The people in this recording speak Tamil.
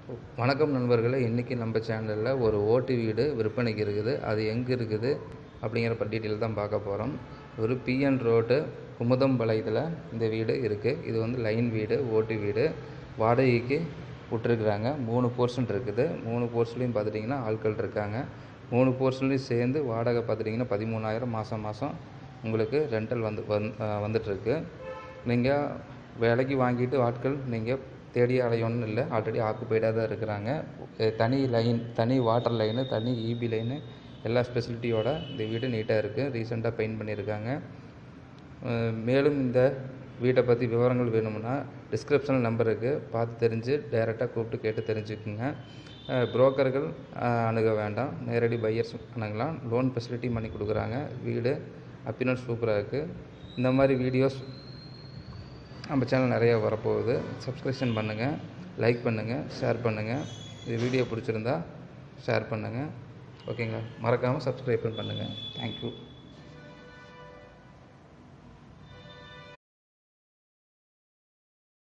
வணக்கம் நண்பர்களே இன்றைக்கி நம்ம சேனலில் ஒரு ஓட்டு வீடு விற்பனைக்கு இருக்குது அது எங்கே இருக்குது அப்படிங்கிற டீட்டெயில் தான் பார்க்க போகிறோம் ஒரு பிஎன் ரோடு குமுதம்பாளையத்தில் இந்த வீடு இருக்குது இது வந்து லைன் வீடு ஓட்டு வீடு வாடகைக்கு விட்ருக்குறாங்க மூணு போர்ஷன் இருக்குது மூணு போர்ஷன்லையும் பார்த்துட்டிங்கன்னா ஆட்கள் இருக்காங்க மூணு போர்ஷன்லையும் சேர்ந்து வாடகை பார்த்துட்டிங்கன்னா பதிமூணாயிரம் மாதம் மாதம் உங்களுக்கு ரெண்டல் வந்து வந் வந்துட்டுருக்கு நீங்கள் வேலைக்கு வாங்கிட்டு ஆட்கள் நீங்கள் தேடி அலையணும்னு இல்லை ஆல்ரெடி ஆக்குப்பைடாக தான் இருக்கிறாங்க அஹ் தனி லைன் தனி வாட்டர் லைனு தனி இபி லைனு எல்லா ஃபெசிலிட்டியோட இந்த வீடு நீட்டாக இருக்குது ரீசெண்டாக பெயிண்ட் பண்ணியிருக்காங்க அஹ் மேலும் இந்த வீட்டை பற்றி விவரங்கள் வேணும்னா டிஸ்கிரிப்ஷனில் நம்பர் இருக்குது பார்த்து தெரிஞ்சு டைரெக்டாக கூப்பிட்டு கேட்டு தெரிஞ்சுக்குங்க புரோக்கர்கள் அணுக வேண்டாம் நேரடி பையர்ஸ் அணுகலாம் லோன் ஃபெசிலிட்டி பண்ணி கொடுக்குறாங்க வீடு அப்பினஸ் சூப்பராக இருக்குது இந்த மாதிரி வீடியோஸ் நம்ம சேனல் நிறைய வரப்போகுது சப்ஸ்கிரிப்ஷன் பண்ணுங்கள் லைக் பண்ணுங்கள் ஷேர் பண்ணுங்கள் இது வீடியோ பிடிச்சிருந்தா ஷேர் பண்ணுங்கள் ஓகேங்களா மறக்காமல் சப்ஸ்கிரைப் பண்ணுங்கள் தேங்க்யூ